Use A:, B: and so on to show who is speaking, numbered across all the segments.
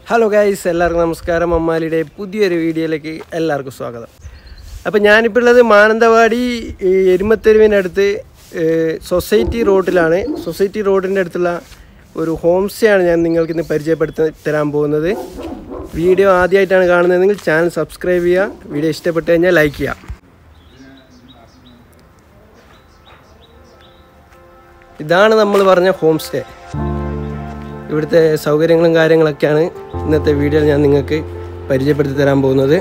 A: hello guys എല്ലാവർക്കും നമസ്കാരം അമ്മാലിയുടെ പുതിയൊരു വീഡിയോയിലേക്ക് എല്ലാവർക്കും സ്വാഗതം അപ്പോൾ ഞാനിപ്പോൾ ഉള്ളത് മാനന്തവാടി ഈ എരുമത്തെരുവിനടുത്ത് ഏഹ്, സൊസൈറ്റി റോഡിലാണ് സൊസൈറ്റി റോഡിൻ്റെ അടുത്തുള്ള ഒരു ഹോം സ്റ്റേ ആണ് ഞാൻ നിങ്ങൾക്ക് ഇന്ന് പരിചയപ്പെടുത്തി തരാൻ പോകുന്നത് വീഡിയോ ആദ്യമായിട്ടാണ് കാണുന്നതെങ്കിൽ ചാനൽ സബ്സ്ക്രൈബ് ചെയ്യുക വീഡിയോ ഇഷ്ടപ്പെട്ട് കഴിഞ്ഞാൽ ലൈക്ക് ചെയ്യുക ഇതാണ് നമ്മൾ പറഞ്ഞ ഹോം സ്റ്റേ ഇവിടുത്തെ സൗകര്യങ്ങളും കാര്യങ്ങളൊക്കെയാണ് ഇന്നത്തെ വീഡിയോയിൽ ഞാൻ നിങ്ങൾക്ക് പരിചയപ്പെടുത്തി തരാൻ പോകുന്നത്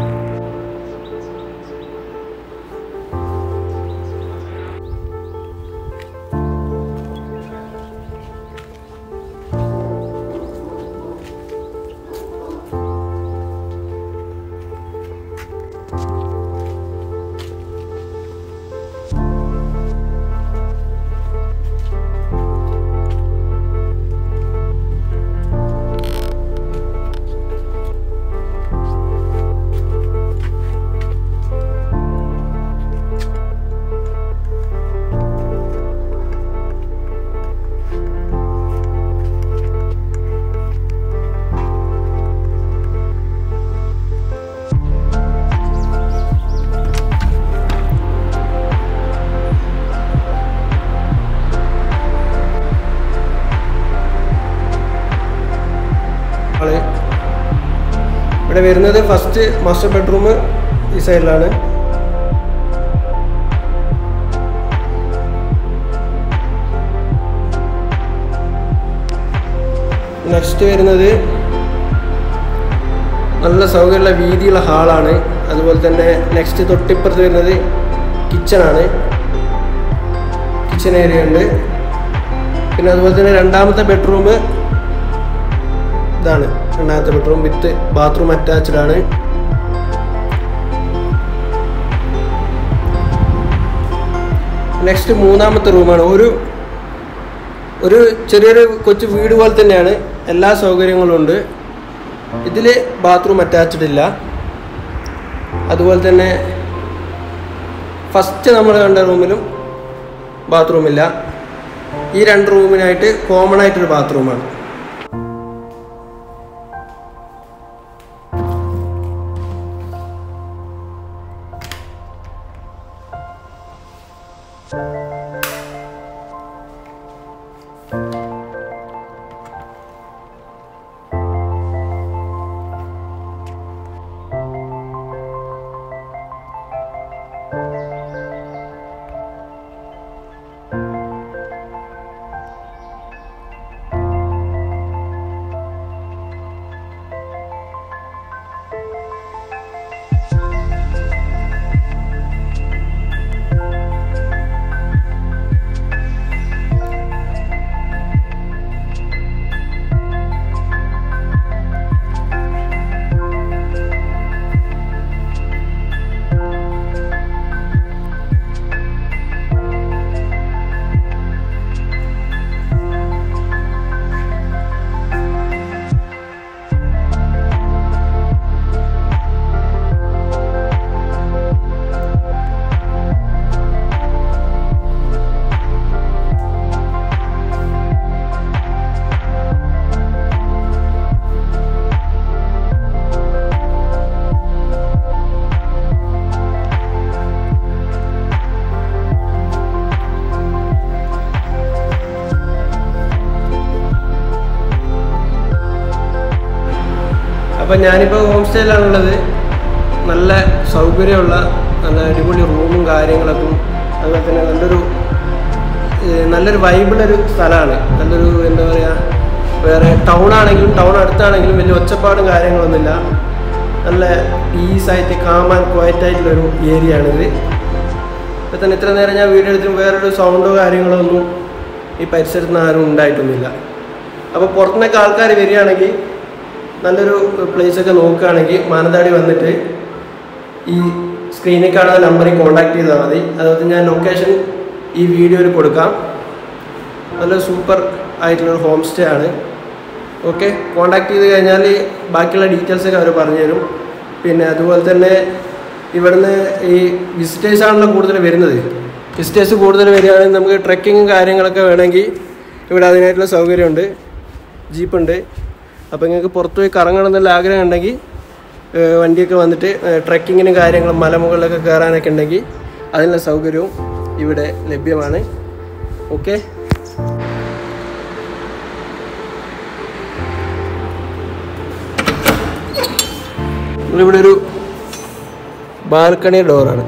A: ആള് ഇവിടെ വരുന്നത് ഫസ്റ്റ് മാസ്റ്റർ ബെഡ്റൂം ഈ സൈഡിലാണ് നെക്സ്റ്റ് വരുന്നത് നല്ല സൗകര്യമുള്ള വീതിയുള്ള ഹാളാണ് അതുപോലെ തന്നെ നെക്സ്റ്റ് തൊട്ടിപ്പുറത്ത് വരുന്നത് കിച്ചണാണ് കിച്ചൺ ഏരിയ ഉണ്ട് പിന്നെ അതുപോലെ തന്നെ രണ്ടാമത്തെ ബെഡ്റൂം ഇതാണ് രണ്ടാമത്തെ ബെഡ്റൂം വിത്ത് ബാത്റൂം അറ്റാച്ച്ഡ് ആണ് നെക്സ്റ്റ് മൂന്നാമത്തെ റൂമാണ് ഒരു ഒരു ചെറിയൊരു കൊച്ചു വീട് പോലെ തന്നെയാണ് എല്ലാ സൗകര്യങ്ങളും ഉണ്ട് ഇതിൽ ബാത്റൂം അറ്റാച്ച്ഡ് ഇല്ല അതുപോലെ തന്നെ ഫസ്റ്റ് നമ്മൾ കണ്ട റൂമിലും ബാത്റൂം ഇല്ല ഈ രണ്ട് റൂമിനായിട്ട് കോമൺ ആയിട്ടൊരു ബാത്റൂമാണ് അപ്പം ഞാനിപ്പോൾ ഹോം സ്റ്റേയിലാണുള്ളത് നല്ല സൗകര്യമുള്ള നല്ല അടിപൊളി റൂമും കാര്യങ്ങളൊക്കെ അതുപോലെ തന്നെ നല്ലൊരു ഏഹ് നല്ലൊരു വൈബിളൊരു സ്ഥലമാണ് നല്ലൊരു എന്താ പറയുക വേറെ ടൗൺ ആണെങ്കിലും ടൗൺ അടുത്താണെങ്കിലും വലിയ ഒച്ചപ്പാടും കാര്യങ്ങളൊന്നുമില്ല നല്ല പീസായിട്ട് കാം ആൻഡ് ക്വയറ്റ് ആയിട്ടുള്ളൊരു ഏരിയ ആണിത് ഇപ്പം തന്നെ ഇത്ര നേരം ഞാൻ വീഡിയോ എടുത്തും വേറൊരു സൗണ്ടോ കാര്യങ്ങളോ ഒന്നും ഈ പരിസരത്ത് നിന്ന് ആരും ഉണ്ടായിട്ടൊന്നുമില്ല അപ്പോൾ പുറത്തുനിന്നൊക്കെ ആൾക്കാർ വരികയാണെങ്കിൽ നല്ലൊരു place ഒക്കെ നോക്കുകയാണെങ്കിൽ മാനന്തവാടി വന്നിട്ട് ഈ സ്ക്രീനിൽ കാണുന്ന നമ്പറിൽ കോൺടാക്ട് ചെയ്താൽ മതി അതുപോലെ ഞാൻ ലൊക്കേഷൻ ഈ വീഡിയോയിൽ കൊടുക്കാം നല്ല സൂപ്പർ ആയിട്ടുള്ളൊരു ഹോം സ്റ്റേ ആണ് ഓക്കെ കോൺടാക്ട് ചെയ്ത് കഴിഞ്ഞാൽ ബാക്കിയുള്ള ഡീറ്റെയിൽസൊക്കെ അവർ പറഞ്ഞുതരും പിന്നെ അതുപോലെ തന്നെ ഇവിടുന്ന് ഈ വിസിറ്റേഴ്സ് ആണല്ലോ കൂടുതൽ വരുന്നത് വിസിറ്റേഴ്സ് കൂടുതൽ വരികയാണെങ്കിൽ നമുക്ക് ട്രെക്കിങ്ങും കാര്യങ്ങളൊക്കെ വേണമെങ്കിൽ ഇവിടെ അതിനായിട്ടുള്ള സൗകര്യമുണ്ട് ജീപ്പുണ്ട് അപ്പോൾ നിങ്ങൾക്ക് പുറത്ത് പോയി കറങ്ങണം എന്നുള്ള ആഗ്രഹം ഉണ്ടെങ്കിൽ ഏഹ് വണ്ടിയൊക്കെ വന്നിട്ട് ട്രക്കിങ്ങിനും കാര്യങ്ങളും മലമുകളിലൊക്കെ കയറാനൊക്കെ ഉണ്ടെങ്കിൽ അതിനുള്ള സൗകര്യവും ഇവിടെ ലഭ്യമാണ് ഓക്കെ ഇവിടെ ഒരു ബാൽക്കണി ഡോറാണ്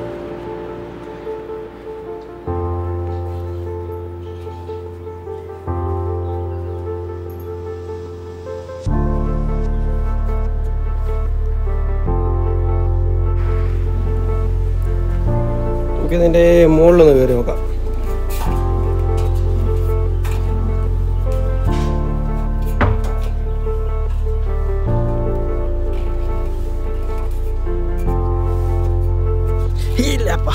A: നമുക്ക് ഇതിൻ്റെ മുകളിലൊന്ന് കയറി നോക്കാം ഇല്ലപ്പാ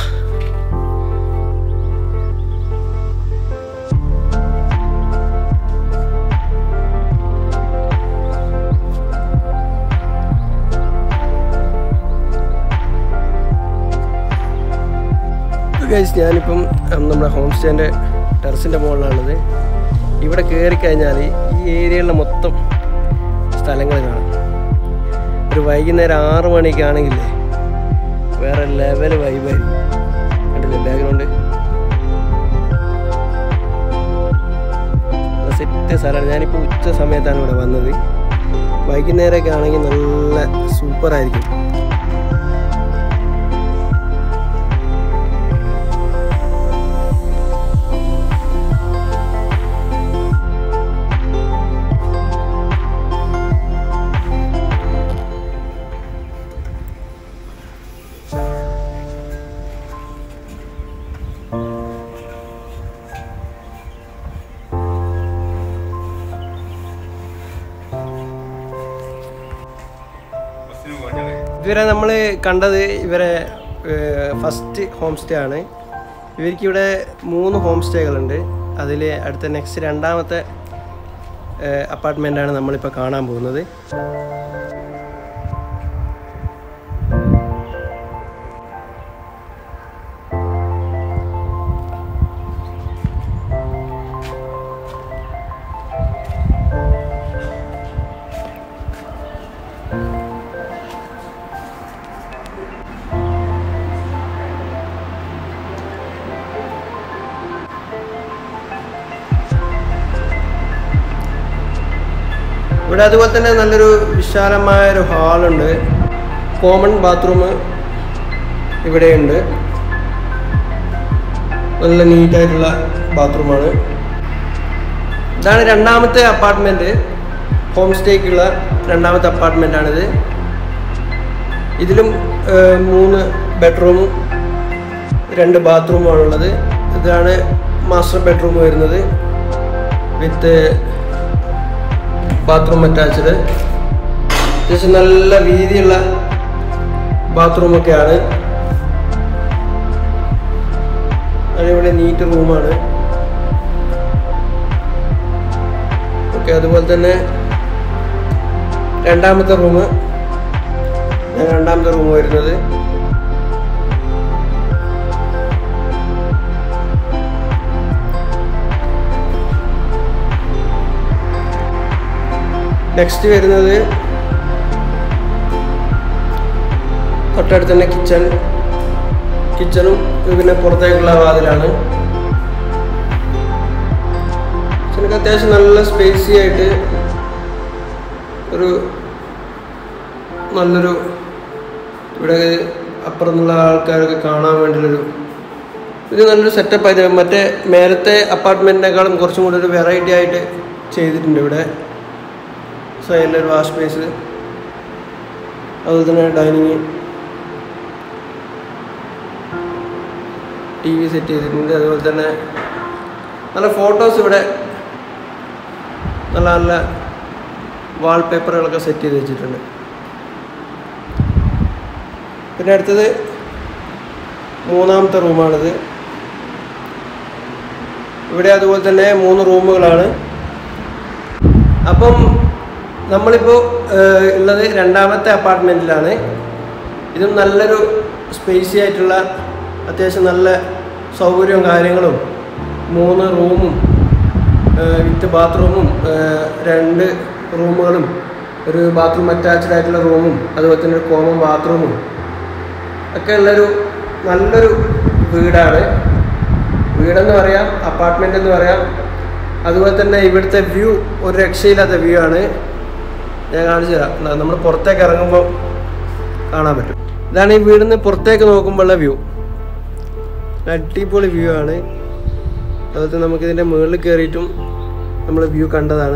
A: ഗൈസ് ഞാനിപ്പം ഉം, നമ്മുടെ ഹോം സ്റ്റേൻ്റെ ടെറസിൻ്റെ മുകളിലാണുള്ളത് ഇവിടെ കയറി കഴിഞ്ഞാൽ ഈ ഏരിയയിലെ മൊത്തം സ്ഥലങ്ങൾ കാണാം ഒരു വൈകുന്നേരം ആറ് മണിക്കാണെങ്കിലേ വേറെ ലെവൽ വൈബായിരിക്കും കണ്ടില്ലേ ബാക്ക്ഗ്രൗണ്ട് സെറ്റ് സ്ഥലമാണ് ഞാനിപ്പോൾ ഉച്ച സമയത്താണ് ഇവിടെ വന്നത് വൈകുന്നേരമൊക്കെ ആണെങ്കിൽ നല്ല സൂപ്പറായിരിക്കും ഇവരെ നമ്മൾ കണ്ടത് ഇവരെ ഫസ്റ്റ് ഹോം സ്റ്റേ ആണ് ഇവർക്കിവിടെ മൂന്ന് ഹോം സ്റ്റേകളുണ്ട് അതിൽ അടുത്ത നെക്സ്റ്റ് രണ്ടാമത്തെ അപ്പാർട്ട്മെൻ്റാണ് നമ്മളിപ്പോൾ കാണാൻ പോകുന്നത് ഇവിടെ അതുപോലെ തന്നെ നല്ലൊരു വിശാലമായ ഒരു ഹാളുണ്ട് കോമൺ ബാത്റൂം ഇവിടെയുണ്ട് നല്ല നീറ്റായിട്ടുള്ള ബാത്റൂമാണ് ഇതാണ് രണ്ടാമത്തെ അപ്പാർട്ട്മെൻറ്റ് ഹോം സ്റ്റേക്കുള്ള രണ്ടാമത്തെ അപ്പാർട്ട്മെൻറ്റാണിത് ഇതിലും ഏഹ്, മൂന്ന് ബെഡ്റൂമും രണ്ട് ബാത്റൂമാണുള്ളത് ഇതാണ് മാസ്റ്റർ ബെഡ്റൂം വരുന്നത് വിത്ത് ബാത്റൂം അറ്റാച്ച്ഡ് അത്യാവശ്യം നല്ല വീതിയുള്ള ബാത്റൂമൊക്കെയാണ് അതേപോലെ നീറ്റ് റൂമാണ് ഓക്കെ അതുപോലെ തന്നെ രണ്ടാമത്തെ റൂം രണ്ടാമത്തെ റൂം വരുന്നത് നെക്സ്റ്റ് വരുന്നത് തൊട്ടടുത്ത് തന്നെ കിച്ചൺ കിച്ചണും പിന്നെ പുറത്തേക്കുള്ള വാതിലാണ് കിച്ചണൊക്കെ അത്യാവശ്യം നല്ല സ്പേസി ആയിട്ട് ഒരു നല്ലൊരു ഇവിടെ അപ്പുറം നിന്നുള്ള ആൾക്കാരൊക്കെ കാണാൻ വേണ്ടിയുള്ളൊരു ഇത് നല്ലൊരു സെറ്റപ്പ് ആയിട്ട് മറ്റേ മേലത്തെ അപ്പാർട്ട്മെൻറ്റിനേക്കാളും കുറച്ചും കൂടി ഒരു വെറൈറ്റി ആയിട്ട് ചെയ്തിട്ടുണ്ട് ഇവിടെ സൈഡിലൊരു വാഷ് സ്പേസ് അതുപോലെ തന്നെ ഡൈനിങ് ടി വി സെറ്റ് ചെയ്തിട്ടുണ്ട് അതുപോലെ തന്നെ നല്ല ഫോട്ടോസ് ഇവിടെ നല്ല നല്ല വാൾപേപ്പറുകളൊക്കെ സെറ്റ് ചെയ്ത് വെച്ചിട്ടുണ്ട് പിന്നെ അടുത്തത് മൂന്നാമത്തെ റൂമാണിത് ഇവിടെ അതുപോലെ തന്നെ മൂന്ന് റൂമുകളാണ് അപ്പം നമ്മളിപ്പോൾ ഏഹ്, ഉള്ളത് രണ്ടാമത്തെ അപ്പാർട്ട്മെൻറ്റിലാണ് ഇതും നല്ലൊരു സ്പേസി ആയിട്ടുള്ള അത്യാവശ്യം നല്ല സൗകര്യവും കാര്യങ്ങളും മൂന്ന് റൂമും വിത്ത് ബാത്റൂമും ഏഹ്, രണ്ട് റൂമുകളും ഒരു ബാത്റൂം അറ്റാച്ച്ഡ് ആയിട്ടുള്ള റൂമും അതുപോലെ തന്നെ ഒരു കോമൺ ബാത്റൂമും ഒക്കെ ഉള്ളൊരു നല്ലൊരു വീടാണ് വീടെന്ന് പറയാം അപ്പാർട്ട്മെൻ്റ് എന്ന് പറയാം അതുപോലെ തന്നെ ഇവിടുത്തെ വ്യൂ ഒരു രക്ഷയില്ലാത്ത വ്യൂ ആണ് ഞാൻ കാണിച്ചു തരാം നമ്മൾ പുറത്തേക്ക് ഇറങ്ങുമ്പോൾ കാണാൻ പറ്റും ഇതാണ് ഈ വീടിന്ന് പുറത്തേക്ക് നോക്കുമ്പോഴുള്ള വ്യൂ അടിപൊളി വ്യൂ ആണ് അതുപോലെ നമുക്ക് ഇതിൻ്റെ മുകളിൽ കയറിയിട്ടും നമ്മൾ വ്യൂ കണ്ടതാണ്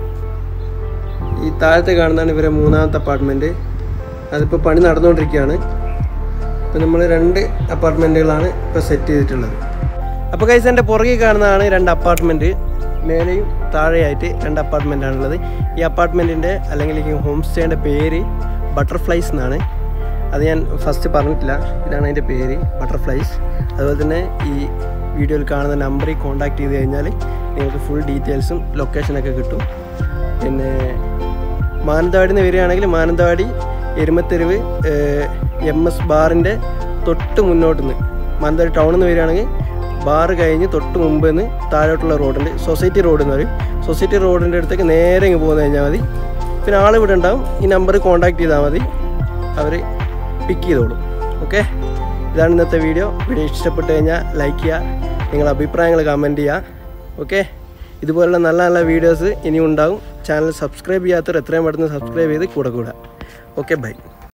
A: ഈ താഴത്തെ കാണുന്നതാണ് ഇവരെ മൂന്നാമത്തെ അപ്പാർട്ട്മെൻറ്റ് അതിപ്പോൾ പണി നടന്നുകൊണ്ടിരിക്കുകയാണ് ഇപ്പം നമ്മൾ രണ്ട് അപ്പാർട്ട്മെൻറ്റുകളാണ് ഇപ്പോൾ സെറ്റ് ചെയ്തിട്ടുള്ളത് അപ്പോൾ കൈസ് എൻ്റെ പുറകിൽ കാണുന്നതാണ് രണ്ട് അപ്പാർട്ട്മെൻറ്റ് മേലെയും താഴെയായിട്ട് രണ്ട് അപ്പാർട്ട്മെൻ്റ് ആണുള്ളത് ഈ അപ്പാർട്ട്മെൻറ്റിൻ്റെ അല്ലെങ്കിൽ ഈ ഹോം സ്റ്റേൻ്റെ പേര് ബട്ടർഫ്ലൈസ് എന്നാണ് അത് ഞാൻ ഫസ്റ്റ് പറഞ്ഞിട്ടില്ല ഇതാണ് അതിൻ്റെ പേര് ബട്ടർഫ്ലൈസ് അതുപോലെ തന്നെ ഈ വീഡിയോയിൽ കാണുന്ന നമ്പറിൽ കോൺടാക്ട് ചെയ്ത് കഴിഞ്ഞാൽ നിങ്ങൾക്ക് ഫുൾ ഡീറ്റെയിൽസും ലൊക്കേഷനൊക്കെ കിട്ടും പിന്നെ മാനന്തവാടി നിന്ന് വരികയാണെങ്കിൽ മാനന്തവാടി എരുമത്തെരുവ് എം എസ് ബാറിൻ്റെ തൊട്ട് മുന്നോട്ട് നിന്ന് മാനന്തവാടി ടൗണിൽ നിന്ന് വരികയാണെങ്കിൽ ബാറ് കഴിഞ്ഞ് തൊട്ട് മുമ്പ് നിന്ന് താഴോട്ടുള്ള റോഡുണ്ട് സൊസൈറ്റി റോഡ് എന്ന് പറയും സൊസൈറ്റി റോഡിൻ്റെ അടുത്തേക്ക് നേരെ ഇങ്ങ് പോകുന്ന കഴിഞ്ഞാൽ മതി പിന്നെ ആൾ ഇവിടെ ഉണ്ടാവും ഈ നമ്പർ കോൺടാക്ട് ചെയ്താൽ മതി അവർ പിക്ക് ചെയ്തോളും ഓക്കെ ഇതാണ് ഇന്നത്തെ വീഡിയോ വീഡിയോ ഇഷ്ടപ്പെട്ട് കഴിഞ്ഞാൽ ലൈക്ക് ചെയ്യുക നിങ്ങളുടെ അഭിപ്രായങ്ങൾ കമൻറ്റ് ചെയ്യുക ഓക്കെ ഇതുപോലുള്ള നല്ല നല്ല വീഡിയോസ് ഇനിയും ഉണ്ടാകും ചാനൽ സബ്സ്ക്രൈബ് ചെയ്യാത്തവർ എത്രയും പെട്ടെന്ന് സബ്സ്ക്രൈബ് ചെയ്ത് കൂടെ കൂടെ ഓക്കെ ബൈ